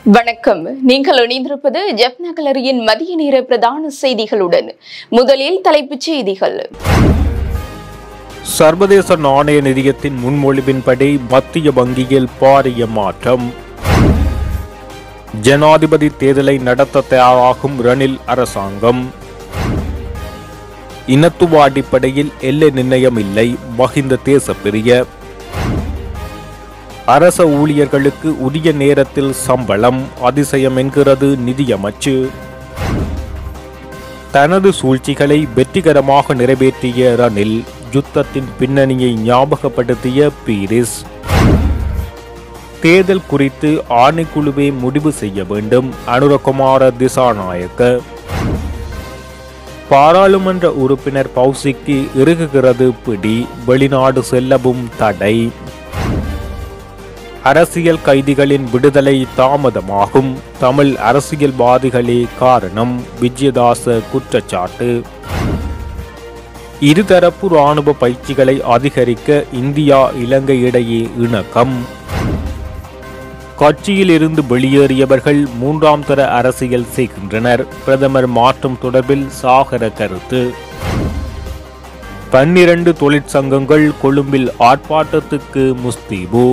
வணக்கம் நீங்கள் இணைந்திருப்பது ஜப்னா கலரியின் மதிய நேர பிரதான செய்திகளுடன் முதலில் தலைப்புச் செய்திகள் சர்வதேச நாணய நிதியத்தின் முன்மொழிவின்படி மத்திய வங்கியில் பாரிய மாற்றம் ஜனாதிபதி தேர்தலை நடத்த தயாராகும் ரணில் அரசாங்கம் இனத்துவ அடிப்படையில் எல்லை நிர்ணயம் இல்லை மஹிந்த தேசப்பிரிய அரச ஊழியர்களுக்கு உரிய நேரத்தில் சம்பளம் அதிசயம் என்கிறது நிதியமைச்சு தனது சூழ்ச்சிகளை வெற்றிகரமாக நிறைவேற்றிய ரணில் யுத்தத்தின் பின்னணியை ஞாபகப்படுத்திய பீரிஸ் தேர்தல் குறித்து ஆணைக்குழுவே முடிவு செய்ய வேண்டும் அனுரகுமார திசாநாயக்க பாராளுமன்ற உறுப்பினர் பௌசிக்கு இறுகுகிறது பிடி வெளிநாடு செல்லவும் தடை அரசியல் கைதிகளின் விடுதலை தாமதமாகும் தமிழ் அரசியல்வாதிகளே காரணம் விஜயதாச குற்றச்சாட்டு இருதரப்பு ராணுவ பயிற்சிகளை அதிகரிக்க இந்தியா இலங்கை இடையே இணக்கம் கட்சியில் இருந்து வெளியேறியவர்கள் மூன்றாம் தர அரசியல் செய்கின்றனர் பிரதமர் மாற்றம் தொடர்பில் சாகர கருத்து பன்னிரண்டு தொழிற்சங்கங்கள் கொழும்பில் ஆர்ப்பாட்டத்துக்கு முஸ்தீபு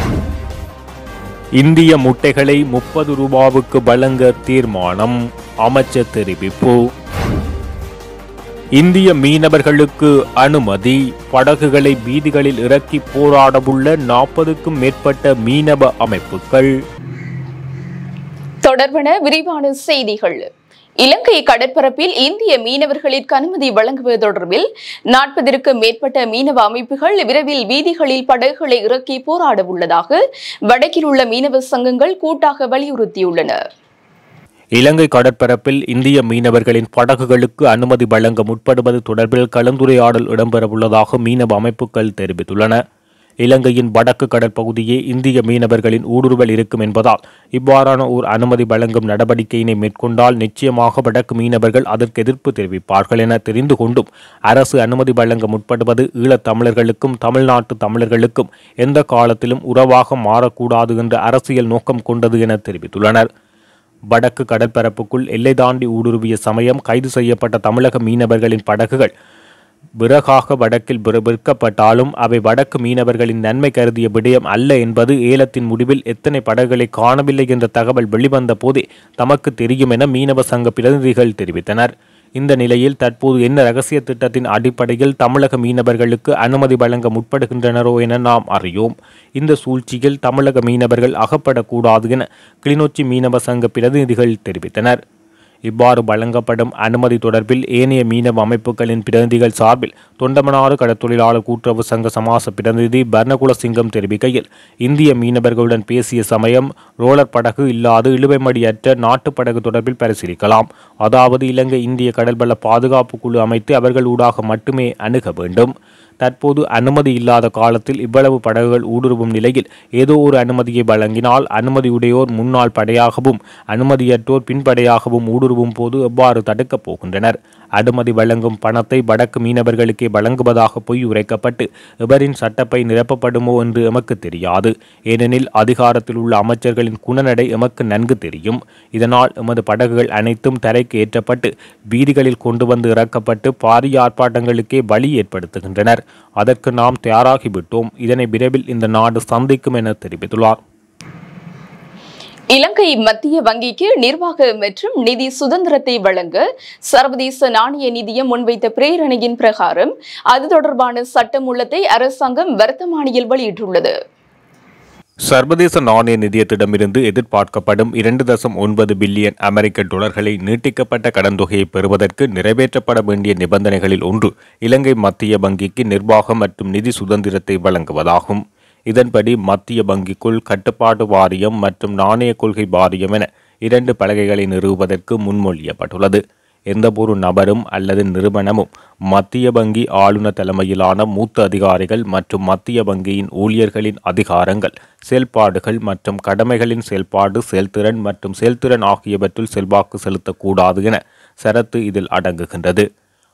இந்திய முட்டைகளை முப்பது ரூபாவுக்கு வழங்க தீர்மானம் அமைச்சர் தெரிவிப்பு இந்திய மீனவர்களுக்கு அனுமதி படகுகளை வீதிகளில் இறக்கி போராடவுள்ள நாற்பதுக்கும் மேற்பட்ட மீனவ அமைப்புகள் தொடர்பன விரிவான செய்திகள் இலங்கை கடற்பரப்பில் இந்திய மீனவர்களுக்கு அனுமதி வழங்குவது தொடர்பில் நாற்பதற்கும் மேற்பட்ட மீனவ அமைப்புகள் விரைவில் வீதிகளில் படகுகளை இறக்கி போராட உள்ளதாக வடக்கில் உள்ள மீனவ சங்கங்கள் கூட்டாக வலியுறுத்தியுள்ளன இலங்கை கடற்பரப்பில் இந்திய மீனவர்களின் படகுகளுக்கு அனுமதி வழங்க முற்படுவது தொடர்பில் கலந்துரையாடல் இடம்பெறவுள்ளதாக மீனவ அமைப்புகள் தெரிவித்துள்ளன இலங்கையின் வடக்கு கடற்பகுதியே இந்திய மீனவர்களின் ஊடுருவல் இருக்கும் என்பதால் இவ்வாறான ஓர் அனுமதி வழங்கும் நடவடிக்கையினை மேற்கொண்டால் நிச்சயமாக வடக்கு மீனவர்கள் அதற்கு எதிர்ப்பு தெரிவிப்பார்கள் என தெரிந்து கொண்டும் அரசு அனுமதி வழங்க முற்படுவது ஈழத் தமிழர்களுக்கும் தமிழ்நாட்டு தமிழர்களுக்கும் எந்த காலத்திலும் உறவாக மாறக்கூடாது என்ற அரசியல் நோக்கம் கொண்டது என தெரிவித்துள்ளனர் வடக்கு கடற்பரப்புக்குள் எல்லை தாண்டி ஊடுருவிய சமயம் கைது செய்யப்பட்ட தமிழக மீனவர்களின் படகுகள் விறகாக வடக்கில் விற- விற்கப்பட்டாலும் அவை வடக்கு மீனவர்களின் நன்மை கருதிய விடயம் அல்ல என்பது ஏலத்தின் முடிவில் எத்தனை படகுகளை காணவில்லை என்ற தகவல் வெளிவந்த போதே தமக்கு தெரியும் என மீனவ சங்க பிரதிநிதிகள் தெரிவித்தனர் இந்த நிலையில் தற்போது என்ன ரகசிய திட்டத்தின் அடிப்படையில் தமிழக மீனவர்களுக்கு அனுமதி வழங்க முற்படுகின்றனரோ என நாம் அறியோம் இந்த சூழ்ச்சியில் தமிழக மீனவர்கள் அகப்படக்கூடாது என கிளிநொச்சி மீனவ சங்க பிரதிநிதிகள் தெரிவித்தனர் இவ்வாறு வழங்கப்படும் அனுமதி தொடர்பில் ஏனைய மீனவ அமைப்புகளின் பிரதிநிதிகள் சார்பில் தொண்டமனாறு கடற்தொழிலாளர் கூட்டுறவு சங்க சமாச பிரதிநிதி பர்ணகுல சிங்கம் தெரிவிக்கையில் இந்திய மீனவர்களுடன் பேசிய சமயம் ரோலர் படகு இல்லாது இழுவைமடியற்ற நாட்டுப் படகு தொடர்பில் பரிசீலிக்கலாம் அதாவது இலங்கை இந்திய கடல்வள பாதுகாப்பு குழு அமைத்து அவர்கள் ஊடாக மட்டுமே அணுக வேண்டும் தற்போது அனுமதி இல்லாத காலத்தில் இவ்வளவு படகுகள் ஊடுருவும் நிலையில் ஏதோ ஒரு அனுமதியை வழங்கினால் அனுமதியுடையோர் முன்னாள் படையாகவும் அனுமதியற்றோர் பின்படையாகவும் ஊடுருவும் போது எவ்வாறு தடுக்கப் போகின்றனர் அனுமதி வழங்கும் பணத்தை வடக்கு மீனவர்களுக்கே வழங்குவதாக பொய் உரைக்கப்பட்டு எவரின் சட்டப்பை நிரப்பப்படுமோ என்று எமக்கு தெரியாது ஏனெனில் அதிகாரத்தில் உள்ள அமைச்சர்களின் குணநடை எமக்கு நன்கு தெரியும் இதனால் எமது படகுகள் அனைத்தும் தரைக்கு ஏற்றப்பட்டு வீதிகளில் கொண்டு வந்து இறக்கப்பட்டு பாரிய ஆர்ப்பாட்டங்களுக்கே வழி ஏற்படுத்துகின்றனர் அதற்கு நாம் தயாராகிவிட்டோம் இதனை விரைவில் இந்த நாடு சந்திக்கும் என தெரிவித்துள்ளார் இலங்கை மத்திய வங்கிக்கு நிர்வாக மற்றும் நிதி சுதந்திரத்தை வழங்க சர்வதேச நாணய நிதியம் முன்வைத்த பிரேரணையின் பிரகாரம் அது தொடர்பான சட்டமூலத்தை அரசாங்கம் வர்த்தமானியில் வெளியிட்டுள்ளது சர்வதேச நாணய நிதியத்திடமிருந்து எதிர்பார்க்கப்படும் இரண்டு தசம் ஒன்பது பில்லியன் அமெரிக்க டாலர்களை நீட்டிக்கப்பட்ட கடன் தொகையை பெறுவதற்கு நிறைவேற்றப்பட வேண்டிய நிபந்தனைகளில் ஒன்று இலங்கை மத்திய வங்கிக்கு நிர்வாகம் மற்றும் நிதி சுதந்திரத்தை வழங்குவதாகும் இதன்படி மத்திய வங்கிக்குள் கட்டுப்பாட்டு வாரியம் மற்றும் நாணய கொள்கை வாரியம் என இரண்டு பலகைகளை நிறுவுவதற்கு முன்மொழியப்பட்டுள்ளது எந்தவொரு நபரும் அல்லது நிறுவனமும் மத்திய வங்கி ஆளுநர் தலைமையிலான மூத்த அதிகாரிகள் மற்றும் மத்திய வங்கியின் ஊழியர்களின் அதிகாரங்கள் செயல்பாடுகள் மற்றும் கடமைகளின் செயல்பாடு செயல்திறன் மற்றும் செயல்திறன் ஆகியவற்றில் செல்வாக்கு செலுத்தக்கூடாது என சரத்து இதில் அடங்குகின்றது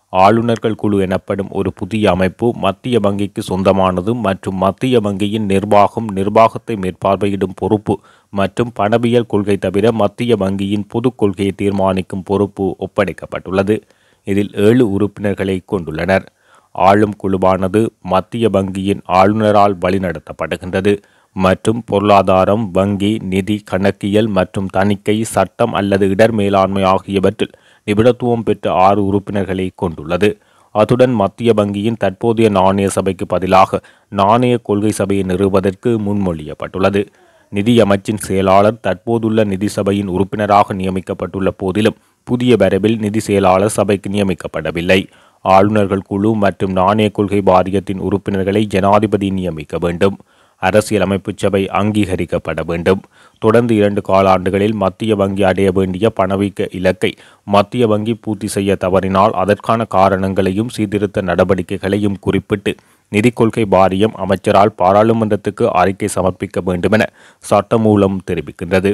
ஆளுநர்கள் குழு எனப்படும் ஒரு புதிய அமைப்பு மத்திய வங்கிக்கு சொந்தமானது மற்றும் மத்திய வங்கியின் நிர்வாகம் நிர்வாகத்தை மேற்பார்வையிடும் பொறுப்பு மற்றும் பணவியல் கொள்கை தவிர மத்திய வங்கியின் பொது கொள்கையை தீர்மானிக்கும் பொறுப்பு ஒப்படைக்கப்பட்டுள்ளது இதில் ஏழு உறுப்பினர்களை கொண்டுள்ளனர் ஆளும் குழுவானது மத்திய வங்கியின் ஆளுநரால் வழிநடத்தப்படுகின்றது மற்றும் பொருளாதாரம் வங்கி நிதி கணக்கியல் மற்றும் தணிக்கை சட்டம் அல்லது இடர் மேலாண்மை ஆகியவற்றில் நிபுணத்துவம் பெற்ற ஆறு உறுப்பினர்களை கொண்டுள்ளது அத்துடன் மத்திய வங்கியின் தற்போதைய நாணய சபைக்கு பதிலாக நாணய கொள்கை சபையை நிறுவுவதற்கு முன்மொழியப்பட்டுள்ளது நிதி அமைச்சின் செயலாளர் தற்போதுள்ள நிதி சபையின் உறுப்பினராக நியமிக்கப்பட்டுள்ள போதிலும் புதிய வரவில் நிதி செயலாளர் சபைக்கு நியமிக்கப்படவில்லை ஆளுநர்கள் குழு மற்றும் நாணய கொள்கை வாரியத்தின் உறுப்பினர்களை ஜனாதிபதி நியமிக்க வேண்டும் அரசியலமைப்பு சபை அங்கீகரிக்கப்பட வேண்டும் தொடர்ந்து இரண்டு காலாண்டுகளில் மத்திய வங்கி அடைய வேண்டிய பணவீக்க இலக்கை மத்திய வங்கி பூர்த்தி செய்ய தவறினால் அதற்கான காரணங்களையும் சீர்திருத்த நடவடிக்கைகளையும் குறிப்பிட்டு நிதி கொள்கை வாரியம் அமைச்சரால் பாராளுமன்றத்துக்கு அறிக்கை சமர்ப்பிக்க வேண்டுமென சட்டமூலம் தெரிவிக்கின்றது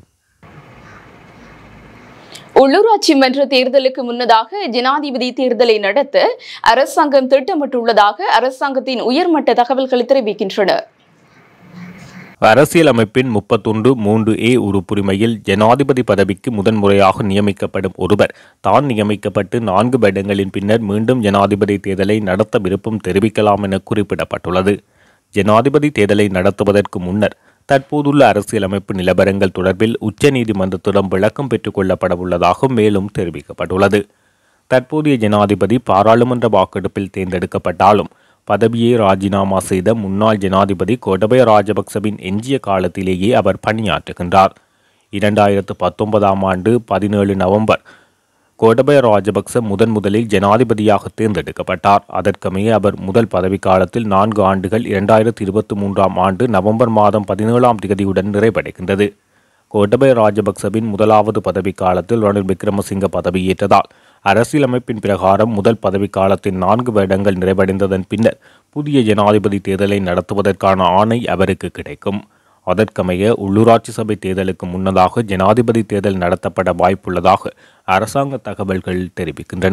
உள்ளூராட்சி மன்ற தேர்தலுக்கு முன்னதாக ஜனாதிபதி தேர்தலை நடத்த அரசாங்கம் திட்டமிட்டுள்ளதாக அரசாங்கத்தின் உயர்மட்ட தகவல்கள் தெரிவிக்கின்றன அரசியலமைப்பின் முப்பத்தொன்று மூன்று ஏ உறுப்புரிமையில் ஜனாதிபதி பதவிக்கு முதன்முறையாக நியமிக்கப்படும் ஒருவர் தான் நியமிக்கப்பட்டு நான்கு வருடங்களின் பின்னர் மீண்டும் ஜனாதிபதி தேர்தலை நடத்த விருப்பம் தெரிவிக்கலாம் என குறிப்பிடப்பட்டுள்ளது ஜனாதிபதி தேர்தலை நடத்துவதற்கு முன்னர் தற்போதுள்ள அரசியலமைப்பு நிலவரங்கள் தொடர்பில் உச்சநீதிமன்றத்திடம் விளக்கம் பெற்றுக் கொள்ளப்பட உள்ளதாக மேலும் தெரிவிக்கப்பட்டுள்ளது தற்போதைய ஜனாதிபதி பாராளுமன்ற வாக்கெடுப்பில் தேர்ந்தெடுக்கப்பட்டாலும் பதவியை ராஜினாமா செய்த முன்னாள் ஜனாதிபதி கோடபய ராஜபக்சவின் எஞ்சிய காலத்திலேயே அவர் பணியாற்றுகின்றார் இரண்டாயிரத்து பத்தொன்பதாம் ஆண்டு பதினேழு நவம்பர் கோடபய ராஜபக்ச முதன் முதலில் ஜனாதிபதியாக தேர்ந்தெடுக்கப்பட்டார் அதற்கமைய அவர் முதல் பதவிக்காலத்தில் நான்கு ஆண்டுகள் இரண்டாயிரத்தி இருபத்தி மூன்றாம் ஆண்டு நவம்பர் மாதம் பதினேழாம் திகதியுடன் நிறைவடைகின்றது கோட்டபய ராஜபக்சவின் முதலாவது பதவிக்காலத்தில் ரணில் விக்ரமசிங்க பதவியேற்றதால் அரசியலமைப்பின் பிரகாரம் முதல் பதவிக்காலத்தின் நான்கு வருடங்கள் நிறைவடைந்ததன் பின்னர் புதிய ஜனாதிபதி தேர்தலை நடத்துவதற்கான ஆணை அவருக்கு கிடைக்கும் அதற்கமைய உள்ளூராட்சி சபை தேர்தலுக்கு முன்னதாக ஜனாதிபதி தேர்தல் நடத்தப்பட வாய்ப்புள்ளதாக அரசாங்க தகவல்கள் தெரிவிக்கின்றன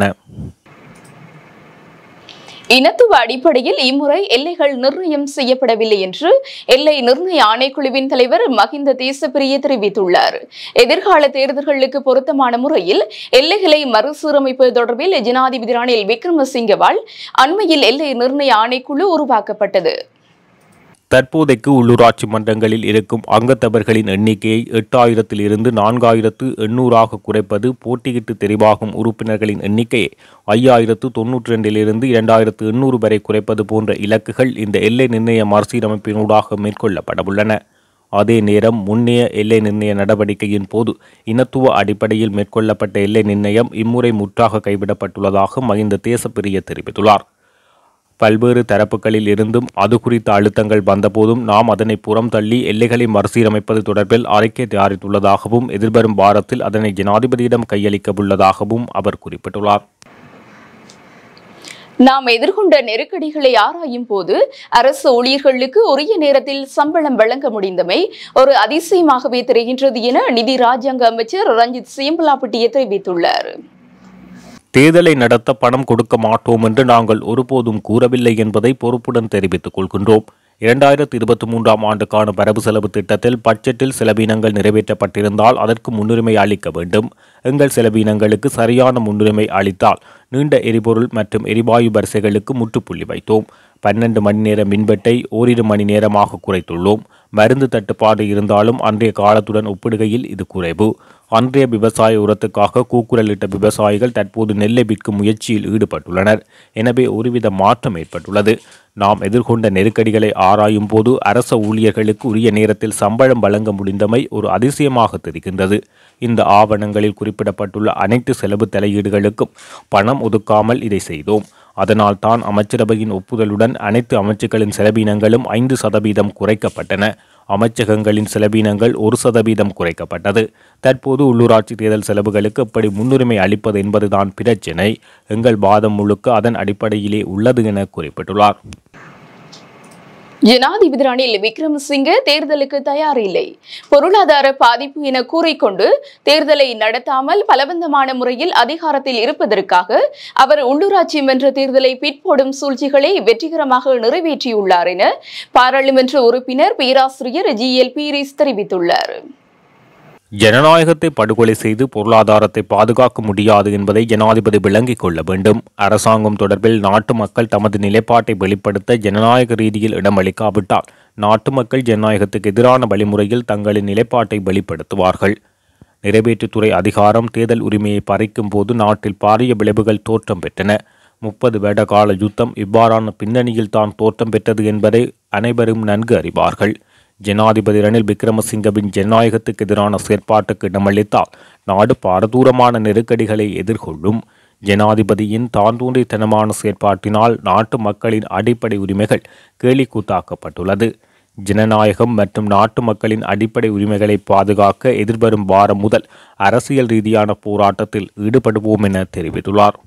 இனத்துவ அடிப்படையில் இம்முறை எல்லைகள் நிர்ணயம் செய்யப்படவில்லை என்று எல்லை நிர்ணய ஆணைக்குழுவின் தலைவர் மஹிந்த தேசப்பிரிய தெரிவித்துள்ளார் எதிர்கால தேர்தல்களுக்கு பொருத்தமான முறையில் எல்லைகளை மறுசீரமைப்பது தொடர்பில் ஜனாதிபதி ரணில் விக்ரமசிங்கவால் அண்மையில் எல்லை நிர்ணய ஆணைக்குழு உருவாக்கப்பட்டது தற்போதைக்கு உள்ளூராட்சி மன்றங்களில் இருக்கும் அங்கத்தவர்களின் எண்ணிக்கையை எட்டாயிரத்தில் இருந்து நான்காயிரத்து எண்ணூறாக குறைப்பது போட்டியிட்டு தெரிவாகும் உறுப்பினர்களின் எண்ணிக்கையை ஐயாயிரத்து தொன்னூற்றி ரெண்டிலிருந்து இரண்டாயிரத்து எண்ணூறு வரை குறைப்பது போன்ற இலக்குகள் இந்த எல்லை நிர்ணய மறுசீரமைப்பினூடாக மேற்கொள்ளப்படவுள்ளன அதே நேரம் முன்னைய எல்லை நிர்ணய நடவடிக்கையின் போது இனத்துவ அடிப்படையில் மேற்கொள்ளப்பட்ட எல்லை நிர்ணயம் இம்முறை முற்றாக கைவிடப்பட்டுள்ளதாக மகிந்த தேசப்பிரிய தெரிவித்துள்ளார் பல்வேறு தரப்புகளில் இருந்தும் அது குறித்த அழுத்தங்கள் வந்தபோதும் நாம் அதனை புறம் தள்ளி எல்லைகளை மறுசீரமைப்பது தொடர்பில் அறிக்கை தயாரித்துள்ளதாகவும் எதிர்வரும் வாரத்தில் அதனை ஜனாதிபதியிடம் கையளிக்க உள்ளதாகவும் அவர் குறிப்பிட்டுள்ளார் நாம் எதிர்கொண்ட நெருக்கடிகளை ஆராயும் போது அரசு ஊழியர்களுக்கு உரிய நேரத்தில் சம்பளம் வழங்க முடிந்தமை ஒரு அதிசயமாகவே தெரிகின்றது என நிதி ராஜாங்க அமைச்சர் ரஞ்சித் சியம்பலாப்பட்டிய தெரிவித்துள்ளார் தேர்தலை நடத்த பணம் கொடுக்க மாட்டோம் என்று நாங்கள் ஒருபோதும் கூறவில்லை என்பதை பொறுப்புடன் தெரிவித்துக் கொள்கின்றோம் இரண்டாயிரத்தி இருபத்தி மூன்றாம் ஆண்டுக்கான வரவு செலவு திட்டத்தில் பட்ஜெட்டில் செலவினங்கள் நிறைவேற்றப்பட்டிருந்தால் அதற்கு முன்னுரிமை அளிக்க வேண்டும் எங்கள் செலவினங்களுக்கு சரியான முன்னுரிமை அளித்தால் நீண்ட எரிபொருள் மற்றும் எரிவாயு வரிசைகளுக்கு முற்றுப்புள்ளி வைத்தோம் பன்னெண்டு மணி நேர மின்வெட்டை ஓரிரு மணி நேரமாக குறைத்துள்ளோம் மருந்து தட்டுப்பாடு இருந்தாலும் அன்றைய காலத்துடன் ஒப்பிடுகையில் இது குறைவு அன்றைய விவசாய உரத்துக்காக கூக்குரலிட்ட விவசாயிகள் தற்போது நெல்லை விற்கும் முயற்சியில் ஈடுபட்டுள்ளனர் எனவே ஒருவித மாற்றம் ஏற்பட்டுள்ளது நாம் எதிர்கொண்ட நெருக்கடிகளை ஆராயும் போது அரச ஊழியர்களுக்கு உரிய நேரத்தில் சம்பளம் வழங்க முடிந்தமை ஒரு அதிசயமாக தெரிகின்றது இந்த ஆவணங்களில் குறிப்பிடப்பட்டுள்ள அனைத்து செலவு தலையீடுகளுக்கும் பணம் ஒதுக்காமல் இதை செய்தோம் அதனால் தான் அமைச்சரவையின் ஒப்புதலுடன் அனைத்து அமைச்சுக்களின் செலவினங்களும் ஐந்து சதவீதம் குறைக்கப்பட்டன அமைச்சகங்களின் செலவினங்கள் ஒரு சதவீதம் குறைக்கப்பட்டது தற்போது உள்ளூராட்சி தேர்தல் செலவுகளுக்கு எப்படி முன்னுரிமை அளிப்பது என்பதுதான் பிரச்சினை எங்கள் வாதம் முழுக்க அதன் அடிப்படையிலே உள்ளது என குறிப்பிட்டுள்ளார் ஜனாதிபதி ரணில் விக்ரமசிங்கே தேர்தலுக்கு தயார் இல்லை பொருளாதார பாதிப்பு என கூறிக்கொண்டு தேர்தலை நடத்தாமல் பலவந்தமான முறையில் அதிகாரத்தில் இருப்பதற்காக அவர் உள்ளூராட்சி மன்ற தேர்தலை பிற்போடும் சூழ்ச்சிகளை வெற்றிகரமாக நிறைவேற்றியுள்ளார் என பாராளுமன்ற உறுப்பினர் பேராசிரியர் ஜி எல் பீரிஸ் தெரிவித்துள்ளார் ஜனநாயகத்தை படுகொலை செய்து பொருளாதாரத்தை பாதுகாக்க முடியாது என்பதை ஜனாதிபதி விளங்கிக் கொள்ள வேண்டும் அரசாங்கம் தொடர்பில் நாட்டு மக்கள் தமது நிலைப்பாட்டை வெளிப்படுத்த ஜனநாயக ரீதியில் இடமளிக்காவிட்டால் நாட்டு மக்கள் ஜனநாயகத்துக்கு எதிரான வழிமுறையில் தங்களின் நிலைப்பாட்டை வெளிப்படுத்துவார்கள் நிறைவேற்றுத்துறை அதிகாரம் தேர்தல் உரிமையை பறிக்கும் போது நாட்டில் பாரிய விளைவுகள் தோற்றம் பெற்றன முப்பது வருட கால யுத்தம் இவ்வாறான பின்னணியில் தான் தோற்றம் பெற்றது என்பதை அனைவரும் நன்கு அறிவார்கள் ஜனாதிபதி ரணில் விக்ரமசிங்கவின் ஜனநாயகத்துக்கு எதிரான செயற்பாட்டுக்கு இடமளித்தால் நாடு பாரதூரமான நெருக்கடிகளை எதிர்கொள்ளும் ஜனாதிபதியின் தாந்தூண்டித்தனமான செயற்பாட்டினால் நாட்டு மக்களின் அடிப்படை உரிமைகள் கேலிக்கூத்தாக்கப்பட்டுள்ளது ஜனநாயகம் மற்றும் நாட்டு மக்களின் அடிப்படை உரிமைகளை பாதுகாக்க எதிர்வரும் வாரம் முதல் அரசியல் ரீதியான போராட்டத்தில் ஈடுபடுவோம் என தெரிவித்துள்ளார்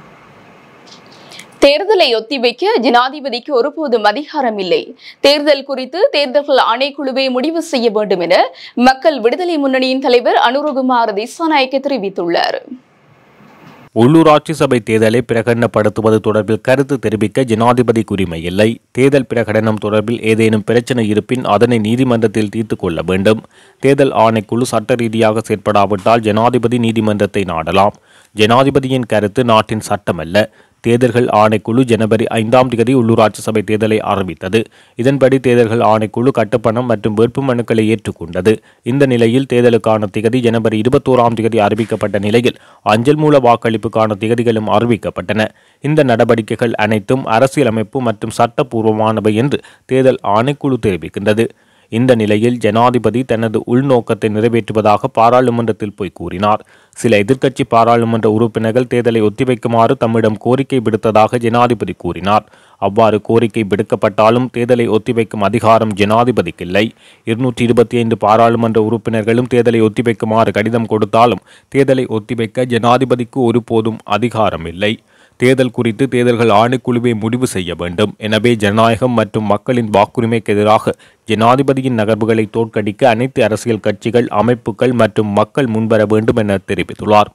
தேர்தலை ஒத்திவைக்க ஜனாதிபதிக்கு ஒருபோதும் அதிகாரம் இல்லை தேர்தல் குறித்து தேர்தல்கள் ஆணைக்குழுவை முடிவு செய்ய வேண்டும் என மக்கள் விடுதலை முன்னணியின் தலைவர் அனுரகுமார் திசாநாயக்க தெரிவித்துள்ளார் உள்ளூராட்சி சபை தேர்தலை பிரகடனப்படுத்துவது தொடர்பில் கருத்து தெரிவிக்க ஜனாதிபதிக்கு உரிமை இல்லை தேர்தல் பிரகடனம் தொடர்பில் ஏதேனும் பிரச்சனை இருப்பின் அதனை நீதிமன்றத்தில் தீர்த்து கொள்ள வேண்டும் தேர்தல் ஆணைக்குழு சட்ட ரீதியாக செயற்படாவிட்டால் ஜனாதிபதி நீதிமன்றத்தை நாடலாம் ஜனாதிபதியின் கருத்து நாட்டின் சட்டமல்ல தேர்தல்கள் ஆணைக்குழு ஜனவரி ஐந்தாம் தேதி உள்ளூராட்சி சபை தேர்தலை அறிவித்தது இதன்படி தேர்தல்கள் ஆணைக்குழு கட்டுப்பணம் மற்றும் வேட்புமனுக்களை ஏற்றுக்கொண்டது இந்த நிலையில் தேர்தலுக்கான திகதி ஜனவரி இருபத்தோராம் தேதி அறிவிக்கப்பட்ட நிலையில் அஞ்சல் மூல வாக்களிப்புக்கான திகதிகளும் அறிவிக்கப்பட்டன இந்த நடவடிக்கைகள் அனைத்தும் அரசியலமைப்பு மற்றும் சட்டப்பூர்வமானவை என்று தேர்தல் ஆணைக்குழு தெரிவிக்கின்றது இந்த நிலையில் ஜனாதிபதி தனது உள்நோக்கத்தை நிறைவேற்றுவதாக பாராளுமன்றத்தில் போய் கூறினார் சில எதிர்க்கட்சி பாராளுமன்ற உறுப்பினர்கள் தேர்தலை ஒத்திவைக்குமாறு தம்மிடம் கோரிக்கை விடுத்ததாக ஜனாதிபதி கூறினார் அவ்வாறு கோரிக்கை விடுக்கப்பட்டாலும் தேர்தலை ஒத்திவைக்கும் அதிகாரம் ஜனாதிபதிக்கில்லை இருநூற்றி இருபத்தி ஐந்து பாராளுமன்ற உறுப்பினர்களும் தேர்தலை ஒத்திவைக்குமாறு கடிதம் கொடுத்தாலும் தேர்தலை ஒத்திவைக்க ஜனாதிபதிக்கு ஒருபோதும் அதிகாரம் இல்லை தேர்தல் குறித்து தேர்தல்கள் ஆணைக்குழுவை முடிவு செய்ய வேண்டும் எனவே ஜனநாயகம் மற்றும் மக்களின் வாக்குரிமைக்கு எதிராக ஜனாதிபதியின் நகர்வுகளை தோற்கடிக்க அனைத்து அரசியல் கட்சிகள் அமைப்புகள் மற்றும் மக்கள் முன்வர வேண்டும் என தெரிவித்துள்ளார்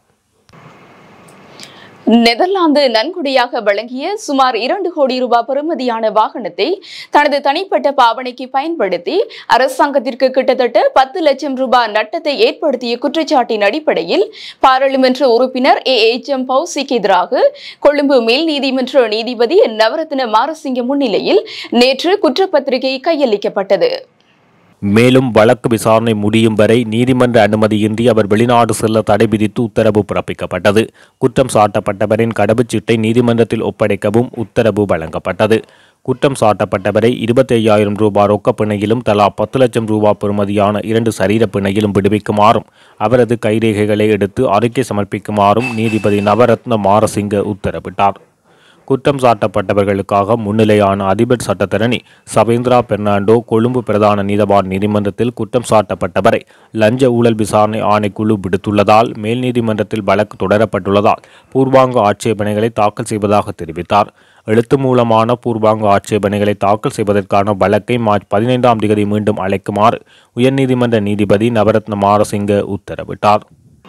நெதர்லாந்து நன்கொடையாக வழங்கிய சுமார் இரண்டு கோடி ரூபாய் பெறுமதியான வாகனத்தை தனது தனிப்பட்ட பாவனைக்கு பயன்படுத்தி அரசாங்கத்திற்கு கிட்டத்தட்ட பத்து லட்சம் ரூபாய் நட்டத்தை ஏற்படுத்திய குற்றச்சாட்டின் அடிப்படையில் பாராளுமன்ற உறுப்பினர் ஏ எச் எம் பௌசிக்கு எதிராக கொழும்பு மேல் நீதிமன்ற நீதிபதி நவரத்ன மாரசிங்க முன்னிலையில் நேற்று குற்றப்பத்திரிகை கையளிக்கப்பட்டது மேலும் வழக்கு விசாரணை முடியும் வரை நீதிமன்ற அனுமதியின்றி அவர் வெளிநாடு செல்ல தடை விதித்து உத்தரவு பிறப்பிக்கப்பட்டது குற்றம் சாட்டப்பட்டவரின் கடவுச்சீட்டை நீதிமன்றத்தில் ஒப்படைக்கவும் உத்தரவு வழங்கப்பட்டது குற்றம் சாட்டப்பட்டவரை இருபத்தி ஐயாயிரம் ரூபாய் ரொக்க பிணையிலும் தலா பத்து லட்சம் ரூபாய் பெறுமதியான இரண்டு சரீர பிணையிலும் விடுவிக்குமாறும் அவரது கைரேகைகளை எடுத்து அறிக்கை சமர்ப்பிக்குமாறும் நீதிபதி நவரத்ன மாரசிங்க உத்தரவிட்டார் குற்றம் சாட்டப்பட்டவர்களுக்காக முன்னிலையான அதிபர் சட்டத்தரணி சவேந்திரா பெர்னாண்டோ கொழும்பு பிரதான நீதவான் நீதிமன்றத்தில் குற்றம் சாட்டப்பட்டவரை லஞ்ச ஊழல் விசாரணை ஆணைக்குழு விடுத்துள்ளதால் மேல் நீதிமன்றத்தில் வழக்கு தொடரப்பட்டுள்ளதால் பூர்வாங்க ஆட்சேபனைகளை தாக்கல் செய்வதாக தெரிவித்தார் எழுத்து மூலமான பூர்வாங்க ஆட்சேபனைகளை தாக்கல் செய்வதற்கான வழக்கை மார்ச் பதினைந்தாம் தேதி மீண்டும் அழைக்குமாறு உயர்நீதிமன்ற நீதிபதி நவரத்ன மாரசிங்க உத்தரவிட்டார்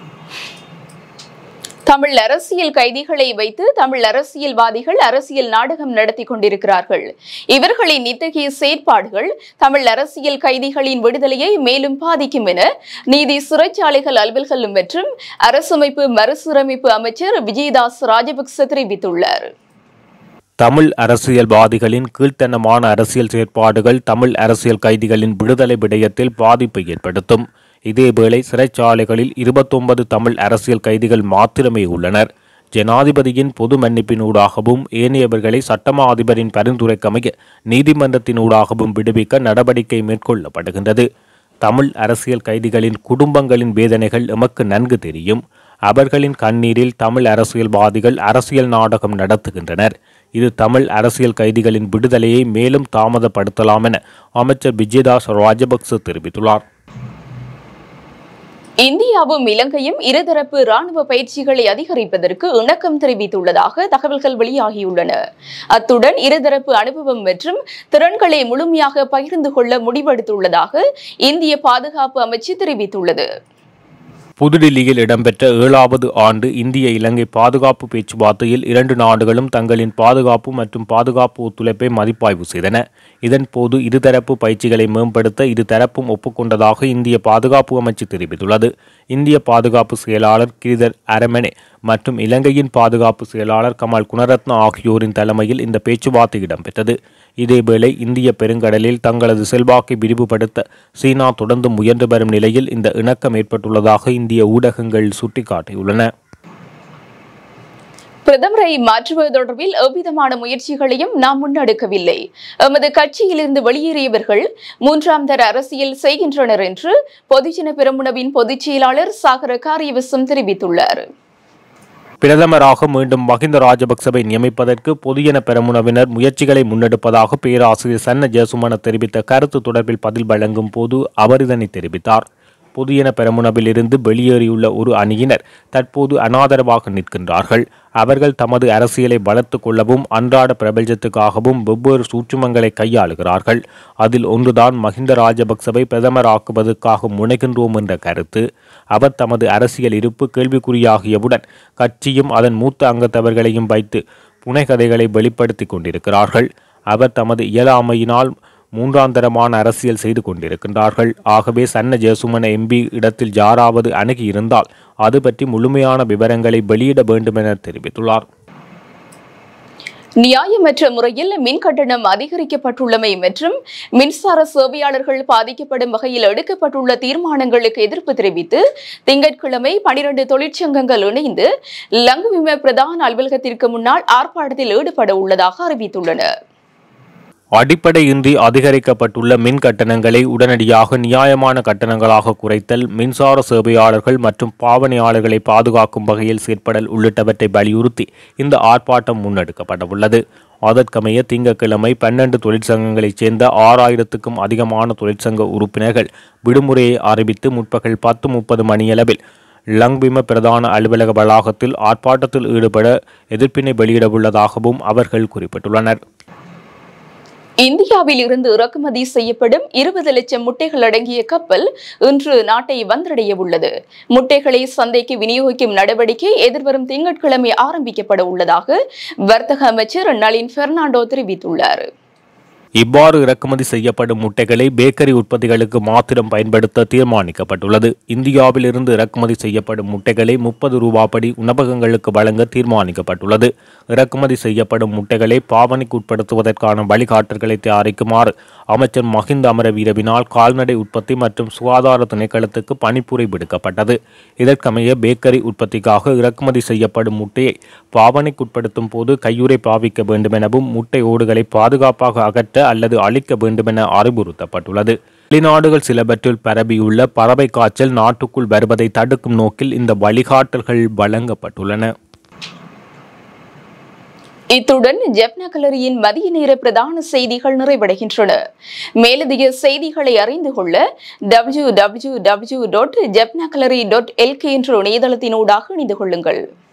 தமிழ் அரசியல் கைதிகளை வைத்து தமிழ் அரசியல்வாதிகள் அரசியல் நாடகம் நடத்தி கொண்டிருக்கிறார்கள் இவர்களின் இத்தகைய செயற்பாடுகள் தமிழ் அரசியல் கைதிகளின் விடுதலையை மேலும் பாதிக்கும் என நீதி சிறைச்சாலைகள் அலுவல்கள் மற்றும் அரசமைப்பு மறுசீரமைப்பு அமைச்சர் விஜயதாஸ் ராஜபக்ச தெரிவித்துள்ளார் தமிழ் அரசியல்வாதிகளின் கீழ்த்தனமான அரசியல் செயற்பாடுகள் தமிழ் அரசியல் கைதிகளின் விடுதலை விடயத்தில் பாதிப்பை ஏற்படுத்தும் இதேவேளை சிறைச்சாலைகளில் இருபத்தொன்பது தமிழ் அரசியல் கைதிகள் மாத்திரமே உள்ளனர் ஜனாதிபதியின் பொது மன்னிப்பினூடாகவும் ஏனையவர்களை சட்டமா அதிபரின் பரிந்துரைக்கமைய நீதிமன்றத்தினூடாகவும் விடுவிக்க நடவடிக்கை மேற்கொள்ளப்படுகின்றது தமிழ் அரசியல் கைதிகளின் குடும்பங்களின் வேதனைகள் எமக்கு நன்கு தெரியும் அவர்களின் கண்ணீரில் தமிழ் அரசியல்வாதிகள் அரசியல் நாடகம் நடத்துகின்றனர் இது தமிழ் அரசியல் கைதிகளின் விடுதலையை மேலும் தாமதப்படுத்தலாம் என அமைச்சர் விஜயதாஸ் ராஜபக்ச தெரிவித்துள்ளார் இந்தியாவும் இலங்கையும் இருதரப்பு ராணுவ பயிற்சிகளை அதிகரிப்பதற்கு இணக்கம் தெரிவித்துள்ளதாக தகவல்கள் வெளியாகியுள்ளன அத்துடன் இருதரப்பு அனுபவம் மற்றும் திறன்களை முழுமையாக பகிர்ந்து கொள்ள முடிவெடுத்துள்ளதாக இந்திய பாதுகாப்பு அமைச்சு தெரிவித்துள்ளது புதுடில்லியில் இடம்பெற்ற ஏழாவது ஆண்டு இந்திய இலங்கை பாதுகாப்பு பேச்சுவார்த்தையில் இரண்டு நாடுகளும் தங்களின் பாதுகாப்பு மற்றும் பாதுகாப்பு ஒத்துழைப்பை மதிப்பாய்வு செய்தன இதன்போது இருதரப்பு பயிற்சிகளை மேம்படுத்த இரு தரப்பும் ஒப்புக்கொண்டதாக இந்திய பாதுகாப்பு அமைச்சு தெரிவித்துள்ளது இந்திய பாதுகாப்பு செயலாளர் கிரிதர் அரமனே மற்றும் இலங்கையின் பாதுகாப்பு செயலாளர் கமல் குணரத்ன ஆகியோரின் தலைமையில் இந்த பேச்சுவார்த்தை இடம்பெற்றது இதேவேளை இந்திய பெருங்கடலில் தங்களது செல்வாக்கை விரிவுபடுத்த சீனா தொடர்ந்து முயன்று வரும் நிலையில் இந்த இணக்கம் ஏற்பட்டுள்ளதாக இந்திய ஊடகங்கள் சுட்டிக்காட்டியுள்ளன பிரதமரை மாற்றுவது தொடர்பில் எவ்விதமான முயற்சிகளையும் நாம் முன்னெடுக்கவில்லை எமது கட்சியிலிருந்து வெளியேறியவர்கள் மூன்றாம் தர அரசியல் செய்கின்றனர் என்று பொதுஜன பெரமுனவின் பொதுச் செயலாளர் சாகர காரியவசம் தெரிவித்துள்ளார் பிரதமராக மீண்டும் மஹிந்த ராஜபக்சவை நியமிப்பதற்கு பொதுஜன பெரமுனவினர் முயற்சிகளை முன்னெடுப்பதாக பேராசிரியர் சன்ன ஜெயசுமன தெரிவித்த கருத்து தொடர்பில் பதில் வழங்கும் போது அவர் இதனை தெரிவித்தார் பொதுஜன பெரமுனவில் இருந்து வெளியேறியுள்ள ஒரு அணியினர் தற்போது அனாதரவாக நிற்கின்றார்கள் அவர்கள் தமது அரசியலை வளர்த்துக் கொள்ளவும் அன்றாட பிரபஞ்சத்துக்காகவும் வெவ்வேறு சூட்சுமங்களை கையாளுகிறார்கள் அதில் ஒன்றுதான் மஹிந்த ராஜபக்சவை பிரதமராக்குவதற்காக முனைகின்றோம் என்ற கருத்து அவர் தமது அரசியல் இருப்பு கேள்விக்குறியாகியவுடன் கட்சியும் அதன் மூத்த அங்கத்தவர்களையும் வைத்து புனைகதைகளை வெளிப்படுத்திக் கொண்டிருக்கிறார்கள் அவர் தமது இயலாமையினால் மூன்றாந்தரமான அரசியல் செய்து கொண்டிருக்கின்றார்கள் ஆகவே சன்ன ஜெயசுமன எம்பி இடத்தில் யாராவது அணுகி இருந்தால் அது பற்றி முழுமையான விவரங்களை வெளியிட வேண்டும் என தெரிவித்துள்ளார் நியாயமற்ற முறையில் மின் கட்டணம் அதிகரிக்கப்பட்டுள்ளமை மற்றும் மின்சார சேவையாளர்கள் பாதிக்கப்படும் வகையில் எடுக்கப்பட்டுள்ள தீர்மானங்களுக்கு எதிர்ப்பு தெரிவித்து திங்கட்கிழமை பனிரண்டு தொழிற்சங்கங்கள் இணைந்து லங்குவிம பிரதான அலுவலகத்திற்கு முன்னால் ஆர்ப்பாட்டத்தில் ஈடுபட உள்ளதாக அறிவித்துள்ளன அடிப்படையின்றி அதிகரிக்கப்பட்டுள்ள மின் கட்டணங்களை உடனடியாக நியாயமான கட்டணங்களாக குறைத்தல் மின்சார சேவையாளர்கள் மற்றும் பாவனையாளர்களை பாதுகாக்கும் வகையில் செயற்படல் உள்ளிட்டவற்றை வலியுறுத்தி இந்த ஆர்ப்பாட்டம் முன்னெடுக்கப்படவுள்ளது அதற்கமைய திங்கட்கிழமை பன்னெண்டு தொழிற்சங்கங்களைச் சேர்ந்த ஆறாயிரத்துக்கும் அதிகமான தொழிற்சங்க உறுப்பினர்கள் விடுமுறையை அறிவித்து முற்பகல் பத்து முப்பது மணியளவில் லங்பிம பிரதான அலுவலக வளாகத்தில் ஆர்ப்பாட்டத்தில் ஈடுபட எதிர்ப்பினை வெளியிடவுள்ளதாகவும் அவர்கள் குறிப்பிட்டுள்ளனர் இந்தியாவில் இருந்து இறக்குமதி செய்யப்படும் இருபது லட்சம் முட்டைகள் அடங்கிய கப்பல் இன்று நாட்டை வந்தடைய உள்ளது முட்டைகளை சந்தைக்கு விநியோகிக்கும் நடவடிக்கை எதிர்வரும் திங்கட்கிழமை ஆரம்பிக்கப்பட உள்ளதாக வர்த்தக அமைச்சர் நளின் பெர்னாண்டோ தெரிவித்துள்ளார் இவ்வாறு இறக்குமதி செய்யப்படும் முட்டைகளை பேக்கரி உற்பத்திகளுக்கு மாத்திரம் பயன்படுத்த தீர்மானிக்கப்பட்டுள்ளது இந்தியாவில் இருந்து இறக்குமதி செய்யப்படும் முட்டைகளை முப்பது ரூபாப்படி உணவகங்களுக்கு வழங்க தீர்மானிக்கப்பட்டுள்ளது இறக்குமதி செய்யப்படும் முட்டைகளை பாவனைக்கு உட்படுத்துவதற்கான வழிகாட்டல்களை தயாரிக்குமாறு அமைச்சர் மஹிந்த அமரவீரவினால் கால்நடை உற்பத்தி மற்றும் சுகாதார திணைக்களத்துக்கு பணிப்புரை விடுக்கப்பட்டது இதற்கமைய பேக்கரி உற்பத்திக்காக இறக்குமதி செய்யப்படும் முட்டையை பாவனைக்குட்படுத்தும் போது கையுறை பாவிக்க வேண்டும் எனவும் முட்டை ஓடுகளை பாதுகாப்பாக அகற்ற அல்லது அழிக்க வேண்டுமென அறிவுறுத்தப்பட்டுள்ளது வெளிநாடுகள் சிலவற்றில் பரவியுள்ள பறவை காய்ச்சல் நாட்டுக்குள் வருவதை தடுக்கும் நோக்கில் இந்த வழிகாட்டல்கள் வழங்கப்பட்டுள்ளன இத்துடன் ஜெப்னா கலரியின் மதிய நேர பிரதான செய்திகள் நிறைவடைகின்றன மேலதிக செய்திகளை அறிந்து கொள்ள W W W dot Jaffna gallery dot L K என்ற இணையதளத்தினூடாக இணைந்து கொள்ளுங்கள்